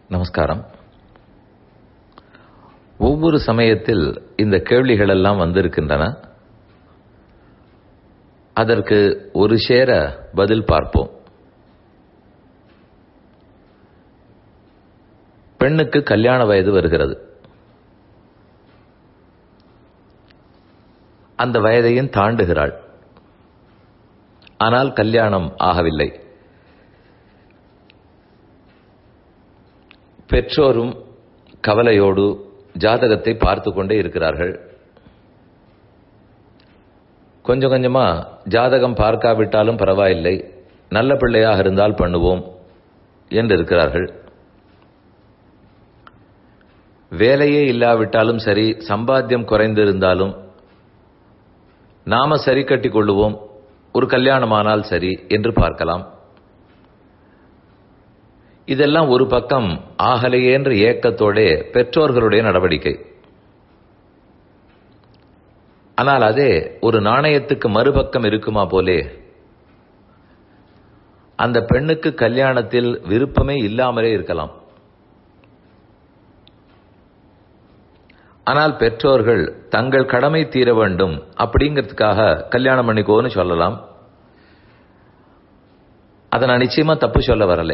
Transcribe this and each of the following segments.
நமஸ்காரம் ஒவ்வொரு சமயத்தில் இந்த கேள்விகள் எல்லாம் வந்திருக்கின்றன அதற்கு ஒரு சேர பதில் பார்ப்போம் பெண்ணுக்கு கல்யாண வயது வருகிறது அந்த வயதையும் தாண்டுகிறாள் ஆனால் கல்யாணம் ஆகவில்லை பெற்றோரும் கவலையோடு ஜாதகத்தை பார்த்து கொண்டே இருக்கிறார்கள் கொஞ்சம் கொஞ்சமா ஜாதகம் பார்க்காவிட்டாலும் பரவாயில்லை நல்ல பிள்ளையாக இருந்தால் பண்ணுவோம் என்று இருக்கிறார்கள் வேலையே இல்லாவிட்டாலும் சரி சம்பாத்தியம் குறைந்திருந்தாலும் நாம சரி கட்டிக் கொள்ளுவோம் ஒரு கல்யாணமானால் சரி என்று பார்க்கலாம் இதெல்லாம் ஒரு பக்கம் ஆகலையே என்ற ஏக்கத்தோட பெற்றோர்களுடைய நடவடிக்கை ஆனால் அதே ஒரு நாணயத்துக்கு மறுபக்கம் இருக்குமா போலே அந்த பெண்ணுக்கு கல்யாணத்தில் விருப்பமே இல்லாமலே இருக்கலாம் ஆனால் பெற்றோர்கள் தங்கள் கடமை தீர வேண்டும் அப்படிங்கிறதுக்காக கல்யாணம் பண்ணிக்கோன்னு சொல்லலாம் அதை நான் நிச்சயமா தப்பு சொல்ல வரல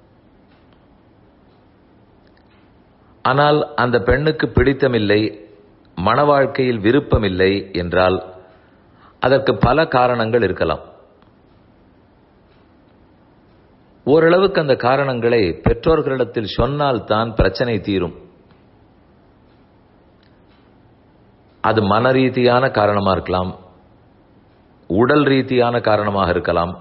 ஆனால் அந்த பெண்ணுக்கு பிடித்தமில்லை மன வாழ்க்கையில் விருப்பமில்லை என்றால் அதற்கு பல காரணங்கள் இருக்கலாம் ஓரளவுக்கு அந்த காரணங்களை பெற்றோர்களிடத்தில் சொன்னால் தான் பிரச்சனை தீரும் அது மன ரீதியான காரணமா இருக்கலாம் உடல் ரீதியான காரணமாக இருக்கலாம்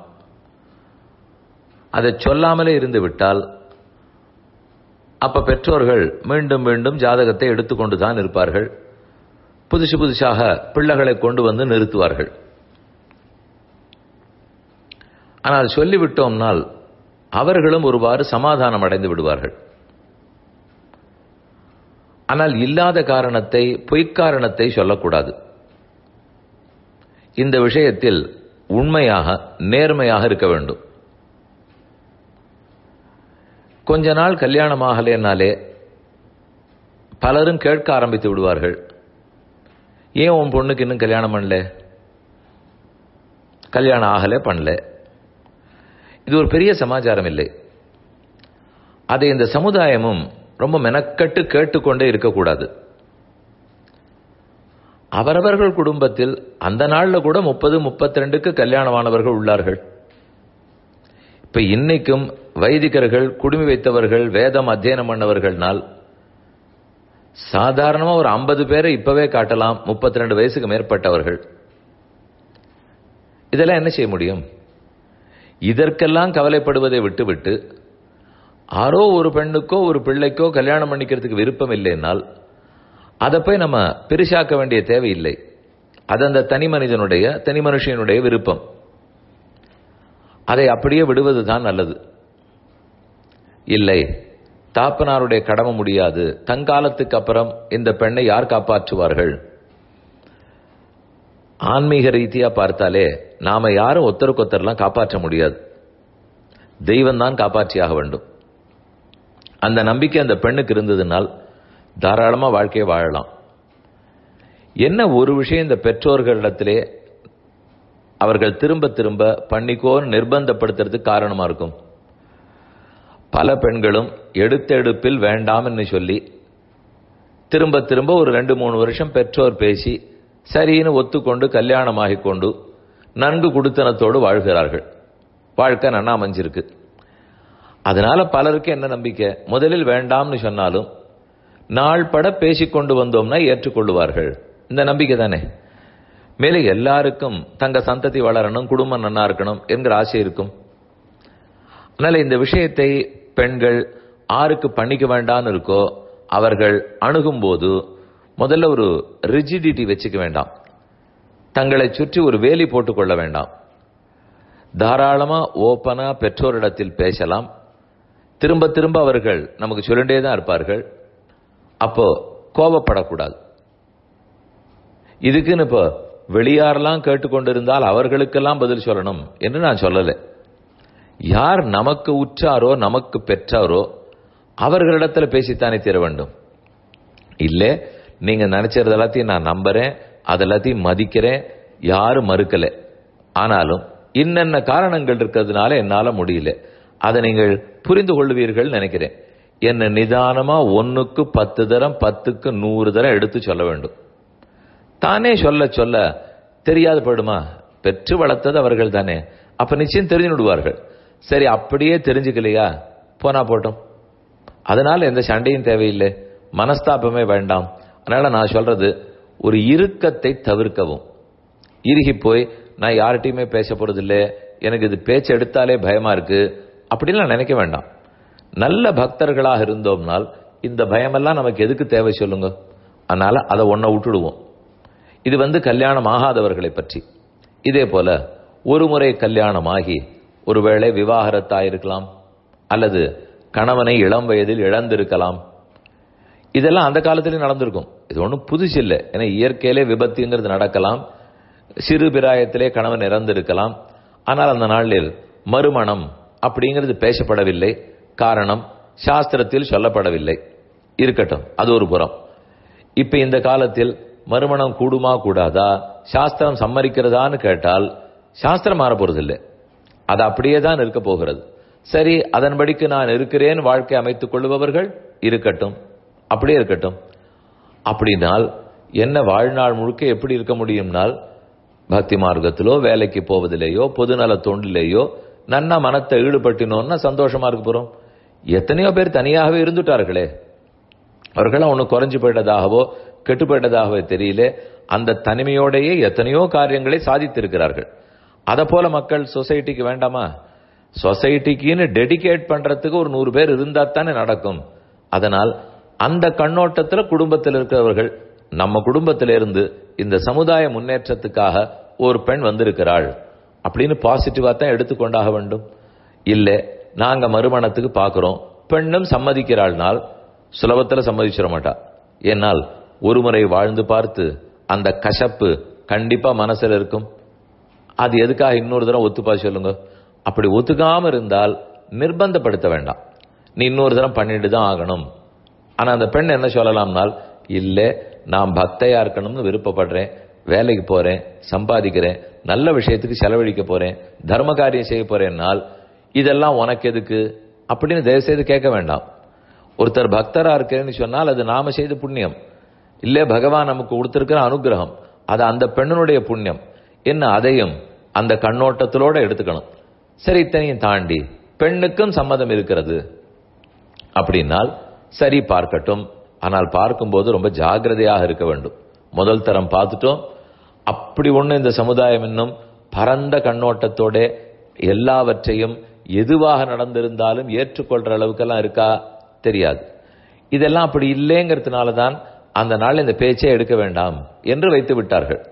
அதை சொல்லாமலே இருந்து விட்டால் அப்ப பெற்றோர்கள் மீண்டும் மீண்டும் ஜாதகத்தை எடுத்துக்கொண்டு தான் இருப்பார்கள் புதுசு புதுசாக பிள்ளைகளை கொண்டு வந்து நிறுத்துவார்கள் ஆனால் சொல்லிவிட்டோம்னால் அவர்களும் ஒருவாறு சமாதானம் அடைந்து விடுவார்கள் ஆனால் இல்லாத காரணத்தை பொய்க்காரணத்தை சொல்லக்கூடாது இந்த விஷயத்தில் உண்மையாக நேர்மையாக இருக்க வேண்டும் கொஞ்ச நாள் கல்யாணம் ஆகலைன்னாலே பலரும் கேட்க ஆரம்பித்து விடுவார்கள் ஏன் உன் பொண்ணுக்கு இன்னும் கல்யாணம் பண்ணல கல்யாணம் ஆகல பண்ணல இது ஒரு பெரிய சமாச்சாரம் இல்லை அதை இந்த சமுதாயமும் ரொம்ப மெனக்கட்டு கேட்டுக்கொண்டே இருக்கக்கூடாது அவரவர்கள் குடும்பத்தில் அந்த நாள்ல கூட முப்பது முப்பத்தி ரெண்டுக்கு கல்யாணமானவர்கள் உள்ளார்கள் இப்ப இன்னைக்கும் வைதிகர்கள் குடுமி வைத்தவர்கள் வேதம் அத்தியனம் பண்ணவர்கள்னால் சாதாரணமா ஒரு ஐம்பது பேரை இப்பவே காட்டலாம் முப்பத்தி ரெண்டு வயசுக்கு மேற்பட்டவர்கள் இதெல்லாம் என்ன செய்ய முடியும் இதற்கெல்லாம் கவலைப்படுவதை விட்டுவிட்டு ஆரோ ஒரு பெண்ணுக்கோ ஒரு பிள்ளைக்கோ கல்யாணம் பண்ணிக்கிறதுக்கு விருப்பம் இல்லைன்னால் அதை போய் நம்ம பெருசாக்க வேண்டிய தேவையில்லை அது அந்த தனி மனிதனுடைய தனி மனுஷனுடைய விருப்பம் அதை அப்படியே விடுவது தான் நல்லது இல்லை தாப்பனாருடைய கடமை முடியாது தங்காலத்துக்கு அப்புறம் இந்த பெண்ணை யார் காப்பாற்றுவார்கள் ஆன்மீக ரீதியா பார்த்தாலே நாம யாரும் ஒத்தருக்கு ஒத்தரெல்லாம் காப்பாற்ற முடியாது தெய்வம் தான் காப்பாற்றியாக வேண்டும் அந்த நம்பிக்கை அந்த பெண்ணுக்கு இருந்ததுனால் தாராளமா வாழ்க்கையை வாழலாம் என்ன ஒரு விஷயம் இந்த பெற்றோர்களிடத்திலே அவர்கள் திரும்ப திரும்ப பண்ணிக்கோன்னு நிர்பந்தப்படுத்துறதுக்கு காரணமா இருக்கும் பல பெண்களும் எடுத்தெடுப்பில் வேண்டாம்னு சொல்லி திரும்ப திரும்ப ஒரு ரெண்டு மூணு வருஷம் பெற்றோர் பேசி சரின்னு ஒத்துக்கொண்டு கல்யாணமாகி கொண்டு நன்கு குடுத்தனத்தோடு வாழ்கிறார்கள் வாழ்க்கை நன்னா அமைஞ்சிருக்கு அதனால பலருக்கு என்ன நம்பிக்கை முதலில் வேண்டாம்னு சொன்னாலும் நாள் பட பேசிக்கொண்டு வந்தோம்னா ஏற்றுக்கொள்ளுவார்கள் இந்த நம்பிக்கை தானே மேலே எல்லாருக்கும் தங்க சந்ததி வளரணும் குடும்பம் நன்னா இருக்கணும் என்கிற ஆசை இருக்கும் அதனால இந்த விஷயத்தை பெண்கள் ஆருக்கு பண்ணிக்க வேண்டாம்னு இருக்கோ அவர்கள் அணுகும் போது முதல்ல ஒரு ரிஜிடிட்டி வச்சுக்க வேண்டாம் தங்களை சுற்றி ஒரு வேலி போட்டுக்கொள்ள வேண்டாம் தாராளமா ஓப்பனா பெற்றோரிடத்தில் பேசலாம் திரும்ப திரும்ப அவர்கள் நமக்கு சொல்லிட்டே தான் இருப்பார்கள் அப்போ கோபப்படக்கூடாது இதுக்குன்னு இப்போ வெளியாரெல்லாம் கேட்டுக்கொண்டிருந்தால் அவர்களுக்கெல்லாம் பதில் சொல்லணும் என்று நான் சொல்லலை யார் நமக்கு உற்றாரோ நமக்கு பெற்றாரோ அவர்களிடத்துல பேசித்தானே தீர வேண்டும் இல்ல நீங்க நினைச்சது எல்லாத்தையும் நான் நம்புறேன் அது எல்லாத்தையும் மதிக்கிறேன் யாரும் மறுக்கல ஆனாலும் இன்னென்ன காரணங்கள் இருக்கிறதுனால என்னால முடியல அதை நீங்கள் புரிந்து கொள்வீர்கள் நினைக்கிறேன் என்ன நிதானமா ஒன்னுக்கு பத்து தரம் பத்துக்கு நூறு தரம் எடுத்து சொல்ல வேண்டும் தானே சொல்ல சொல்ல தெரியாது படுமா பெற்று வளர்த்தது அவர்கள் தானே அப்ப நிச்சயம் தெரிஞ்சு விடுவார்கள் சரி அப்படியே தெரிஞ்சுக்கலையா போனா போட்டோம் அதனால எந்த சண்டையும் தேவையில்லை மனஸ்தாபமே வேண்டாம் அதனால நான் சொல்றது ஒரு இறுக்கத்தை தவிர்க்கவும் இறுகி போய் நான் யார்கிட்டயுமே பேச போறது இல்லை எனக்கு இது பேச்சு எடுத்தாலே பயமா இருக்கு அப்படின்லாம் நினைக்க வேண்டாம் நல்ல பக்தர்களாக இருந்தோம்னால் இந்த பயமெல்லாம் நமக்கு எதுக்கு தேவை சொல்லுங்க அதனால அதை ஒன்ன விட்டுடுவோம் இது வந்து கல்யாணம் ஆகாதவர்களை பற்றி இதே போல ஒரு முறை கல்யாணம் ஆகி ஒருவேளை விவாகரத்தாயிருக்கலாம் அல்லது கணவனை இளம் வயதில் இழந்திருக்கலாம் இதெல்லாம் அந்த காலத்திலேயும் நடந்திருக்கும் இது ஒன்றும் புதுசு இல்லை ஏன்னா இயற்கையிலே விபத்துங்கிறது நடக்கலாம் சிறு பிராயத்திலே கணவன் இறந்திருக்கலாம் ஆனால் அந்த நாளில் மறுமணம் அப்படிங்கிறது பேசப்படவில்லை காரணம் சாஸ்திரத்தில் சொல்லப்படவில்லை இருக்கட்டும் அது ஒரு புறம் இப்ப இந்த காலத்தில் மறுமணம் கூடுமா கூடாதா சாஸ்திரம் சம்மதிக்கிறதான்னு கேட்டால் சாஸ்திரம் மாற போறதில்லை அது அப்படியே தான் இருக்க போகிறது சரி அதன்படிக்கு நான் இருக்கிறேன் வாழ்க்கை அமைத்துக் கொள்பவர்கள் இருக்கட்டும் அப்படியே இருக்கட்டும் அப்படினால் என்ன வாழ்நாள் முழுக்க எப்படி இருக்க முடியும்னால் பக்தி மார்க்கத்திலோ வேலைக்கு போவதிலேயோ பொதுநல தொண்டிலேயோ நன்னா மனத்தை ஈடுபட்டினோம்னா சந்தோஷமா இருக்க போறோம் எத்தனையோ பேர் தனியாகவே இருந்துட்டார்களே அவர்களாம் ஒன்றும் குறைஞ்சு போயிட்டதாகவோ கெட்டு போயிட்டதாகவோ தெரியல அந்த தனிமையோடையே எத்தனையோ காரியங்களை சாதித்திருக்கிறார்கள் அதை போல மக்கள் சொசைட்டிக்கு வேண்டாமா சொசைட்டிக்குன்னு டெடிகேட் பண்றதுக்கு ஒரு நூறு பேர் இருந்தா தானே நடக்கும் அதனால் அந்த கண்ணோட்டத்துல குடும்பத்தில் இருக்கிறவர்கள் நம்ம குடும்பத்தில இருந்து இந்த சமுதாய முன்னேற்றத்துக்காக ஒரு பெண் வந்திருக்கிறாள் அப்படின்னு பாசிட்டிவா தான் எடுத்துக்கொண்டாக வேண்டும் இல்ல நாங்க மறுமணத்துக்கு பாக்குறோம் பெண்ணும் சம்மதிக்கிறாள்னால் சுலபத்துல சம்மதிச்சிட மாட்டா ஏனால் ஒரு முறை வாழ்ந்து பார்த்து அந்த கசப்பு கண்டிப்பா மனசுல இருக்கும் அது எதுக்காக இன்னொரு தடவை ஒத்துப்பா சொல்லுங்க அப்படி ஒத்துக்காம இருந்தால் நிர்பந்தப்படுத்த வேண்டாம் நீ இன்னொரு தரம் பண்ணிட்டு தான் ஆகணும் ஆனா அந்த பெண் என்ன சொல்லலாம்னால் இல்ல நான் பக்தையா இருக்கணும்னு விருப்பப்படுறேன் வேலைக்கு போறேன் சம்பாதிக்கிறேன் நல்ல விஷயத்துக்கு செலவழிக்க போறேன் தர்ம காரியம் செய்ய போறேன்னால் இதெல்லாம் உனக்கு எதுக்கு அப்படின்னு தயவு செய்து கேட்க வேண்டாம் ஒருத்தர் பக்தரா இருக்கேன்னு சொன்னால் அது நாம செய்த புண்ணியம் இல்ல பகவான் நமக்கு கொடுத்திருக்கிற அனுகிரகம் அது அந்த பெண்ணினுடைய புண்ணியம் என்ன அதையும் அந்த கண்ணோட்டத்திலோட எடுத்துக்கணும் சரி இத்தனையும் தாண்டி பெண்ணுக்கும் சம்மதம் இருக்கிறது அப்படின்னால் சரி பார்க்கட்டும் ஆனால் பார்க்கும்போது ரொம்ப ஜாகிரதையாக இருக்க வேண்டும் முதல் தரம் பார்த்துட்டோம் அப்படி ஒண்ணு இந்த சமுதாயம் இன்னும் பரந்த கண்ணோட்டத்தோட எல்லாவற்றையும் எதுவாக நடந்திருந்தாலும் ஏற்றுக்கொள்ற அளவுக்கெல்லாம் இருக்கா தெரியாது இதெல்லாம் அப்படி இல்லைங்கிறதுனால தான் அந்த நாள் இந்த பேச்சே எடுக்க வேண்டாம் என்று வைத்து விட்டார்கள்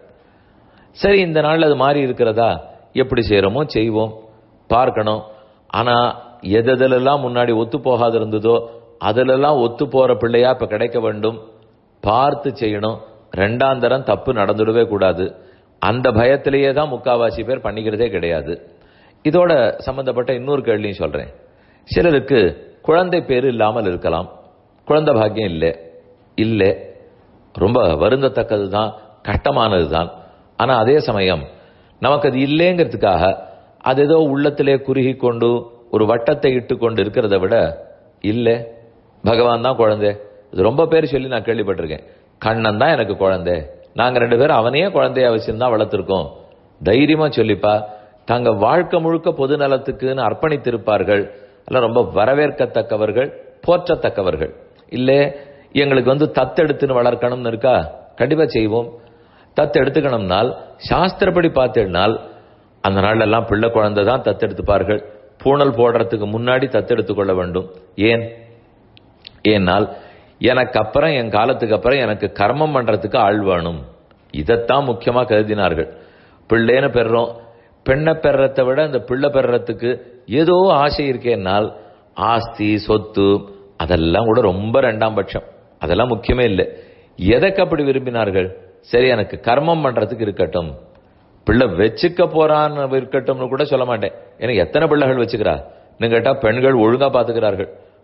சரி இந்த நாள் அது மாறி இருக்கிறதா எப்படி செய்யறோமோ செய்வோம் பார்க்கணும் ஆனா எதெல்லாம் முன்னாடி ஒத்து போகாது இருந்ததோ அதிலெல்லாம் ஒத்து போற பிள்ளையா இப்ப கிடைக்க வேண்டும் பார்த்து செய்யணும் ரெண்டாம் தரம் தப்பு நடந்துடவே கூடாது அந்த பயத்திலேயே தான் முக்காவாசி பேர் பண்ணிக்கிறதே கிடையாது இதோட சம்பந்தப்பட்ட இன்னொரு கேள்வியும் சொல்றேன் சிலருக்கு குழந்தை பேர் இல்லாமல் இருக்கலாம் குழந்தை பாக்கியம் இல்லை இல்லை ரொம்ப வருந்தத்தக்கது தான் கஷ்டமானது தான் ஆனா அதே சமயம் நமக்கு அது இல்லைங்கிறதுக்காக அது ஏதோ உள்ளத்திலே குறுகி கொண்டு ஒரு வட்டத்தை இட்டு கொண்டு இருக்கிறத விட இல்லை பகவான் தான் குழந்தை இது ரொம்ப பேர் சொல்லி நான் கேள்விப்பட்டிருக்கேன் கண்ணன் தான் எனக்கு குழந்தை நாங்க ரெண்டு பேரும் அவனையே குழந்தைய வச்சிருந்தா வளர்த்துருக்கோம் தைரியமா சொல்லிப்பா தாங்க வாழ்க்கை முழுக்க பொது நலத்துக்குன்னு அர்ப்பணித்திருப்பார்கள் எல்லாம் ரொம்ப வரவேற்கத்தக்கவர்கள் போற்றத்தக்கவர்கள் இல்ல எங்களுக்கு வந்து தத்தெடுத்துன்னு வளர்க்கணும்னு இருக்கா கண்டிப்பா செய்வோம் தத்து எடுத்துக்கணும்னால் சாஸ்திரப்படி பார்த்தேன்னால் அந்த நாள்ல எல்லாம் பிள்ளை குழந்தை தான் தத்தெடுத்துப்பார்கள் பூணல் போடுறதுக்கு முன்னாடி தத்தெடுத்துக் கொள்ள வேண்டும் ஏன் ஏனால் எனக்கு அப்புறம் என் காலத்துக்கு அப்புறம் எனக்கு கர்மம் பண்றதுக்கு ஆள் வேணும் இதைத்தான் முக்கியமா கருதினார்கள் பிள்ளைன்னு பெறுறோம் பெண்ணை பெறத்தை விட இந்த பிள்ளை பெறத்துக்கு ஏதோ ஆசை இருக்கேன்னால் ஆஸ்தி சொத்து அதெல்லாம் கூட ரொம்ப ரெண்டாம் பட்சம் அதெல்லாம் முக்கியமே இல்லை எதற்கு அப்படி விரும்பினார்கள் சரி எனக்கு கர்மம் பண்றதுக்கு இருக்கட்டும் பிள்ளை வச்சுக்க போறான்னு இருக்கட்டும்னு கூட சொல்ல மாட்டேன் ஏன்னா எத்தனை பிள்ளைகள் வச்சுக்கிறா கேட்டா பெண்கள் ஒழுங்கா பாத்துக்கிறார்கள்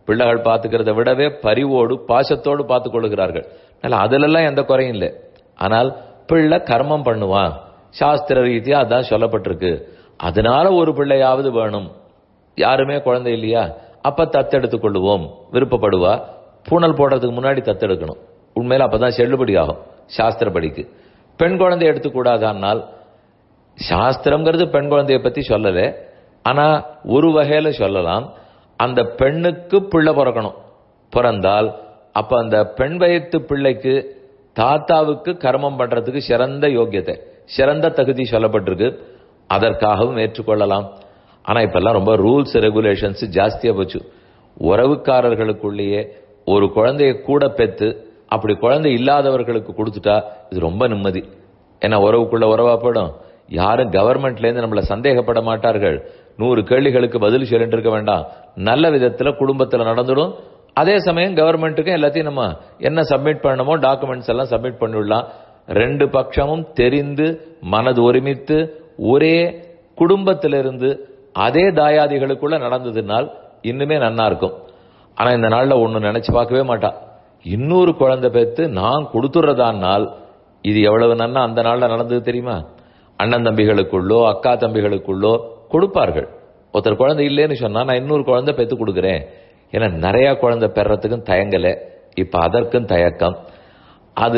பிள்ளைகள் பார்த்துக்கிறத விடவே பரிவோடு பாசத்தோடு பார்த்துக் கொள்கிறார்கள் அதனால அதிலெல்லாம் எந்த குறையும் இல்லை ஆனால் பிள்ளை கர்மம் பண்ணுவான் சாஸ்திர ரீதியா அதான் சொல்லப்பட்டிருக்கு அதனால ஒரு பிள்ளையாவது வேணும் யாருமே குழந்தை இல்லையா அப்ப தத்தெடுத்துக் கொள்ளுவோம் விருப்பப்படுவா பூணல் போடுறதுக்கு முன்னாடி தத்தெடுக்கணும் உண்மையில அப்பதான் செல்லுபடி ஆகும் சாஸ்திரப்படிக்கு பெண் குழந்தை எடுத்துக்கூடாதானால் சாஸ்திரம்ங்கிறது பெண் குழந்தைய பத்தி சொல்லல ஆனா ஒரு வகையில சொல்லலாம் அந்த பெண்ணுக்கு பிள்ளை பிறக்கணும் பிறந்தால் அப்ப அந்த பெண் வயத்து பிள்ளைக்கு தாத்தாவுக்கு கர்மம் பண்றதுக்கு சிறந்த யோக்கியத்தை சிறந்த தகுதி சொல்லப்பட்டிருக்கு அதற்காகவும் ஏற்றுக்கொள்ளலாம் ஆனா இப்பெல்லாம் ரொம்ப ரூல்ஸ் ரெகுலேஷன்ஸ் ஜாஸ்தியா போச்சு உறவுக்காரர்களுக்குள்ளேயே ஒரு குழந்தைய கூட பெத்து அப்படி குழந்தை இல்லாதவர்களுக்கு கொடுத்துட்டா இது ரொம்ப நிம்மதி ஏன்னா உறவுக்குள்ள உறவா போயிடும் யாரும் கவர்மெண்ட்ல இருந்து நம்மள சந்தேகப்பட மாட்டார்கள் நூறு கேள்விகளுக்கு பதில் சொல்லிட்டு இருக்க வேண்டாம் நல்ல விதத்துல குடும்பத்துல நடந்துடும் அதே சமயம் கவர்மெண்ட்டுக்கு எல்லாத்தையும் நம்ம என்ன சப்மிட் பண்ணணுமோ டாக்குமெண்ட்ஸ் எல்லாம் சப்மிட் பண்ணிவிடலாம் ரெண்டு பட்சமும் தெரிந்து மனது ஒருமித்து ஒரே குடும்பத்திலிருந்து அதே தாயாதிகளுக்குள்ள நடந்ததுனால் இன்னுமே நன்னா இருக்கும் ஆனா இந்த நாள்ல ஒண்ணு நினைச்சு பார்க்கவே மாட்டா இன்னொரு குழந்தை பெத்து நான் கொடுத்துறதானால் இது எவ்வளவு நன்னா அந்த நாள்ல நடந்தது தெரியுமா அண்ணன் தம்பிகளுக்குள்ளோ அக்கா தம்பிகளுக்குள்ளோ கொடுப்பார்கள் ஒருத்தர் குழந்தை இல்லைன்னு சொன்னா நான் இன்னொரு குழந்தை பெத்து கொடுக்குறேன் ஏன்னா நிறைய குழந்தை பெறத்துக்கும் தயங்கல இப்ப அதற்கும் தயக்கம் அது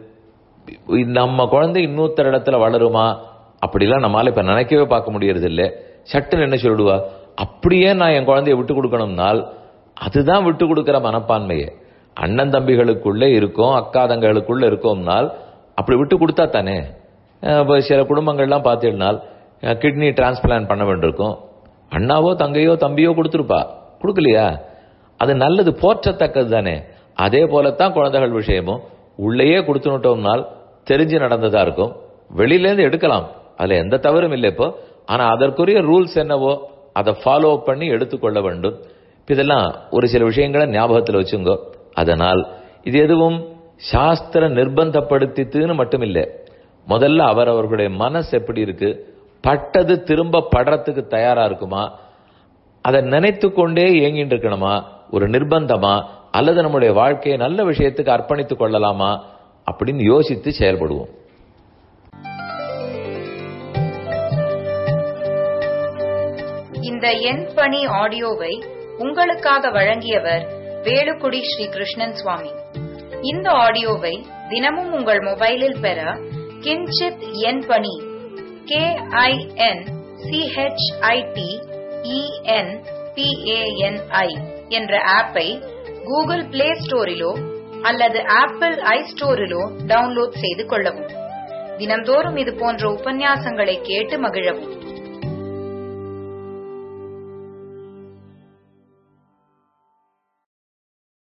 நம்ம குழந்தை இன்னொருத்தர் இடத்துல வளருமா அப்படிலாம் நம்மளால இப்ப நினைக்கவே பார்க்க முடியறது இல்ல சட்டுன்னு என்ன சொல்லிடுவா அப்படியே நான் என் குழந்தைய விட்டு கொடுக்கணும்னால் அதுதான் விட்டு கொடுக்கிற மனப்பான்மையே அண்ணன் தம்பிகளுக்குள்ளே இருக்கும் அக்கா தங்களுக்குள்ள இருக்கோம்னால் அப்படி விட்டு கொடுத்தா தானே இப்போ சில குடும்பங்கள்லாம் பார்த்தீங்கன்னால் கிட்னி டிரான்ஸ்பிளான்ட் பண்ண வேண்டியிருக்கும் அண்ணாவோ தங்கையோ தம்பியோ கொடுத்துருப்பா கொடுக்கலையா அது நல்லது போற்றத்தக்கது தானே அதே போலத்தான் குழந்தைகள் விஷயமும் உள்ளேயே கொடுத்துனுட்டோம்னால் தெரிஞ்சு நடந்ததா இருக்கும் வெளியிலேருந்து எடுக்கலாம் அதுல எந்த தவறும் இல்லை இப்போ ஆனா அதற்குரிய ரூல்ஸ் என்னவோ அதை ஃபாலோ பண்ணி எடுத்துக்கொள்ள வேண்டும் இதெல்லாம் ஒரு சில விஷயங்களை ஞாபகத்தில் வச்சுங்கோ அதனால் இது எதுவும் சாஸ்திர நிர்பந்தப்படுத்தித்துன்னு மட்டும் இல்லை முதல்ல அவர் அவர்களுடைய மனசு எப்படி இருக்கு பட்டது திரும்ப படுறதுக்கு தயாரா இருக்குமா அதை நினைத்து கொண்டே ஏங்கிட்டு இருக்கணுமா ஒரு நிர்பந்தமா அல்லது நம்முடைய வாழ்க்கையை நல்ல விஷயத்துக்கு அர்ப்பணித்துக் கொள்ளலாமா அப்படின்னு யோசித்து செயல்படுவோம் இந்த எண் பணி ஆடியோவை உங்களுக்காக வழங்கியவர் வேலுக்குடி ஸ்ரீ கிருஷ்ணன் சுவாமி இந்த ஆடியோவை தினமும் உங்கள் மொபைலில் பெற கிஞ்சித் எண் பணி கே ஐ என் சிஹெச்ஐடி இஎன் பிஏஎன்ஐ என்ற ஆப்பை கூகுள் பிளே ஸ்டோரிலோ அல்லது ஆப்பிள் ஐ ஸ்டோரிலோ டவுன்லோட் செய்து கொள்ளவும் தினம்தோறும் இது போன்ற உபன்யாசங்களை கேட்டு மகிழவும்